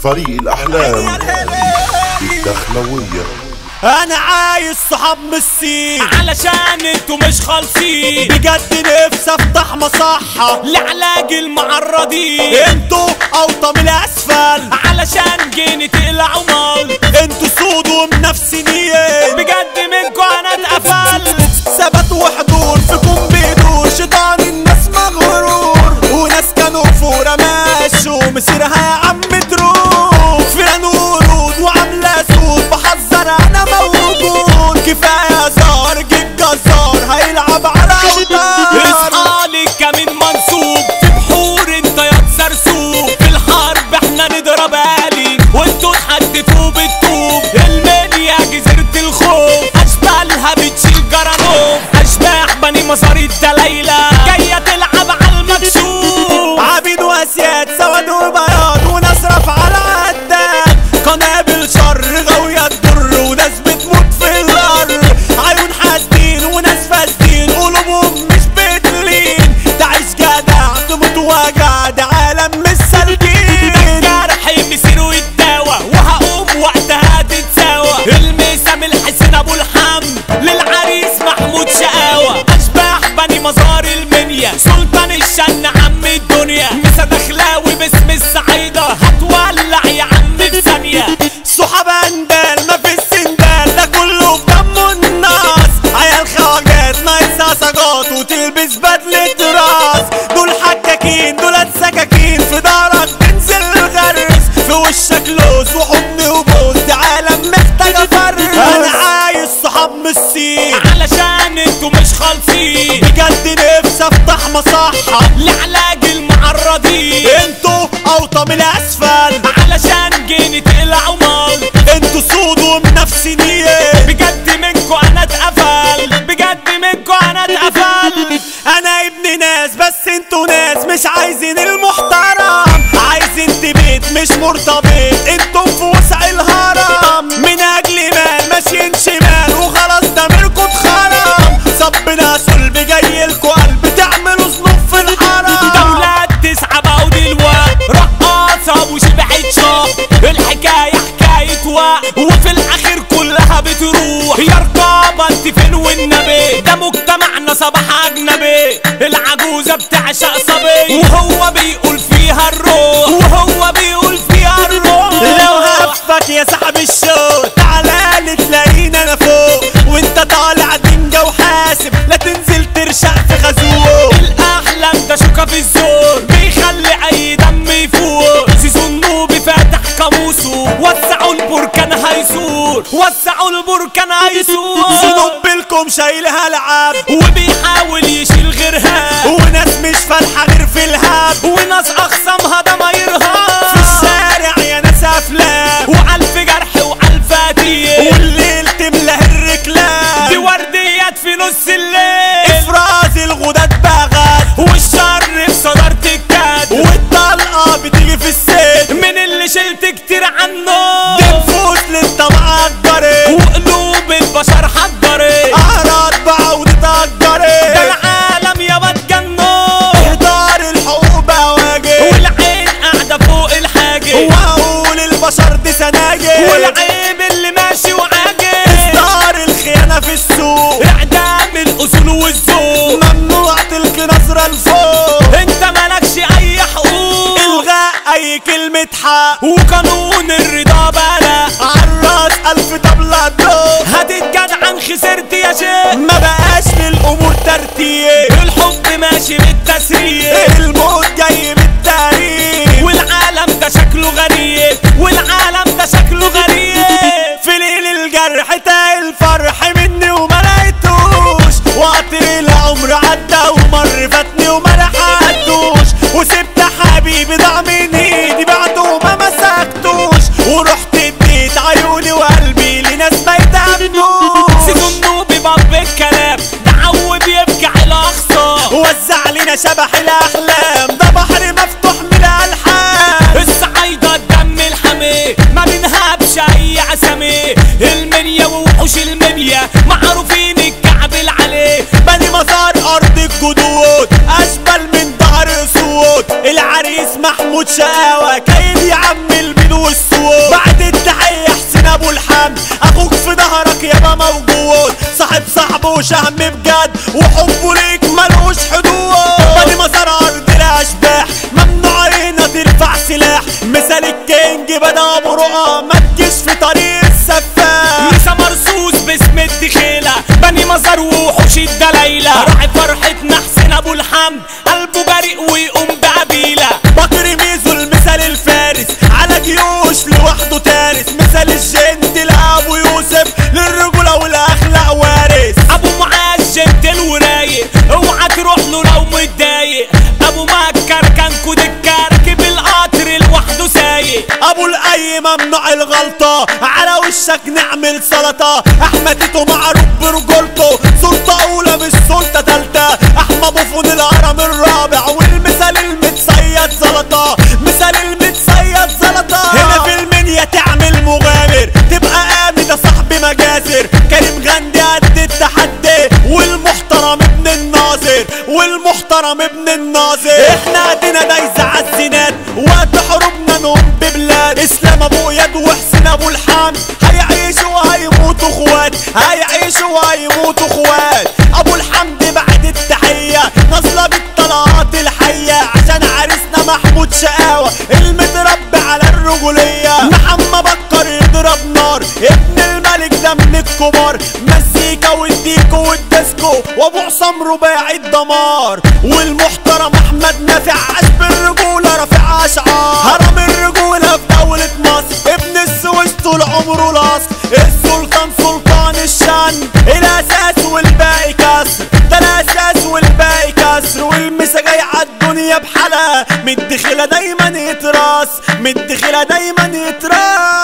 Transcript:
فريق الأحلام الدخلوية انا عايز صحاب مسين علشان انتوا مش خالصين بجد نفسي افتح مصحة لعلاج المعرضين انتوا اوطى من الاسفل علشان جيني تقلعوا مال انتوا سود ومنافسين بجد منكوا انا اتقفل ثبات وحضور فيكم بيدور شيطان الناس مغرور وناس كانوا فورة ماشوا مسيرها يا عم تروح فيها ورود وعاملة سود بحذر انا موجود كفاية زار جيب جزار هيلعب على اوتار اصحالي كمين منصوب في بحور انت يا سرسوب في الحرب احنا نضرب آلي وانتوا تحدفوا بالطوب المنيا جزيرة الخوف اشبالها بتشيل جرانوف اشباح بني مسار الدلايلة جاية تلعب على المكشوف عبيد واسياد سواد وبياض وناس رافعة العداد قنابل شر غاوية تضر وناس بتموت في الارض عيون حاسدين وناس فاسدين قلوبهم مش بتلين تعيش جدع تموت وجع ده عالم مش سالكين جرحي مسيره يتداوى وهقوم وقتها تتساوى المسام الحسين ابو الحمد للعريس محمود شقاوة اشباح بني مزار المنيا سلطان الشن عم الدنيا مسا دخلاوي باسم السعيدة هتولع يا عم في ثانية صحاب اندال ما في السندال ده كله في دمه الناس عيال خواجات ناقصها سجات وتلبس بدلة راس دول حكاكين دول سكاكين في دارك تنزل الغرس في وشك لوز وحضن وبوس دي عالم محتاجة فرس انا عايز صحاب مسين علشان انتوا مش خالصين بجد نفسي افتح مصحة لعلاج المعرضين انتوا اوطى من الاسفل علشان جيني تقلعوا مال انتوا سود ومنافسين بجد منكوا انا اتقفل بجد منكوا انا اتقفل انا ابن ناس بس انتوا ناس مش عايزين المحترم عايزين تبيت مش مرتبط انتم في وسع الهرم من اجل مال ماشيين شمال وخلاص دمركوا اتخرم صبنا صلب جاي لكوا قلب تعملوا ذنوب في الحرم دولات تسعة بقوا دلوقت رقاصة وشبعت شاب الحكاية حكاية وقت وفي الآخر كلها بتروح يا رقابة انت فين والنبي ده مجتمعنا صباح أجنبي العجوزة بتعشق صبي وهو بيقول فيها الروح وهو بيقول فيها الروح لو هفك يا صاحب الشو تعالى لي تلاقينا انا فوق وانت طالع دنجة وحاسب لا تنزل ترشق في خازوق الأحلام ده شوكة في الزور بيخلي أي دم يفور زيزو النوبي فاتح قاموسه وسعوا البركان هيسور وسعوا البركان هيسور ذنوب بالكم شايلها العاب وبيحاول يشيل غيرها وناس مش فالحة غير في الهاب وناس أخصامها في ضمايرها الشارع يا ناس افلام وألف جرح وألف قتيل والليل تملى دي الركلام ورديات في نص الليل افراز الغداد بغد والشر في صدارة الكاد والطلقة بتيجي في السيد من اللي شلت كتير عنه دي نفوس للطمع الضريب وقلوب البشر حضرت اعراض بعودة ده الضريب العالم يابا اتجنوا اهدار الحقوق بواجب والعين قاعدة فوق الحاجب واقول البشر دي سناجب والعيب اللي ماشي وعاجب اصدار الخيانة في السوق اعدام الاصول والذوق ممنوع تلقي نظرة لفوق انت مالكش اي حقوق الغاء اي كلمة حق وقانون الرضا بلا عالراس الف طبلة دوق هتتجدعن خسرت يا شيخ ما بقاش للامور ترتيب الحب ماشي بالتسريب الموت جاي بالتاريخ والعالم ده شكله غريب والعالم ده شكله غريب في ليل الجرح تاي الفرح مني وما لقيتوش وقطر العمر عدى ومر فاتني وما لحقتوش وسبت حبيبي ضاع من ايدي بعده وما مسكتوش ورحت اديت عيوني وقلبي لناس ما يتأمنوش سيزو النوبي باب الكلام ده عو بيفجع الاخصام وزع لنا شبح الاحلام ده مثال الكينج بدا ابو رؤى ما تجيش في طريق السفاح لسه مرصوص باسم الدخيلة بني مزار وحوش الدلايلة راعي فرحتنا حسين ابو الحمد قلبه جريء ويقوم بعبيلة بكر ميزو المثال الفارس على جيوش لوحده تارس مثال الجند لابو يوسف للرجولة والاخلاق وارث ابو معاذ جنتل ورايق اوعى تروح له لو متضايق ابو مكر كان كود الكركب القطر لوحده سايق ابو الاي ممنوع الغلطة على وشك نعمل سلطة احمد تيتو معروف برجولته سلطة اولى مش سلطة تالتة احمد بوفون الهرم الرابع والمثال المتصيد زلطة مثال المتصيد زلطة هنا في المنيا تعمل مغامر تبقى قامي ده صاحبي مجازر كريم غندي قد التحدي والمحترم ابن الناظر والمحترم ابن الناظر احنا قدنا دايزة عالزناد وقت حروبنا نقوم ببلاد اسلام ابو اياد وحسين ابو الحمد هيعيشوا وهيموتوا اخوات هيعيشوا وهيموتوا اخوات ابو الحمد بعد التحية نازلة بالطلعات الحية عشان عريسنا محمود شقاوة المتربي على الرجولية محمد بكر يضرب نار ابن الملك ده من الكبار مزيكا والديكو والديسكو وابو عصام رباعي الدمار والمحترم احمد نافع عاش بالرجولة رافع اشعار هرم الرجولة في دولة مصر ابن السويس طول عمره لاصق السلطان سلطان الشان الاساس والباقي كسر ده الاساس والباقي كسر والمسا جاي عالدنيا بحالها مدخلة دايما يتراس مدخلة دايما يتراس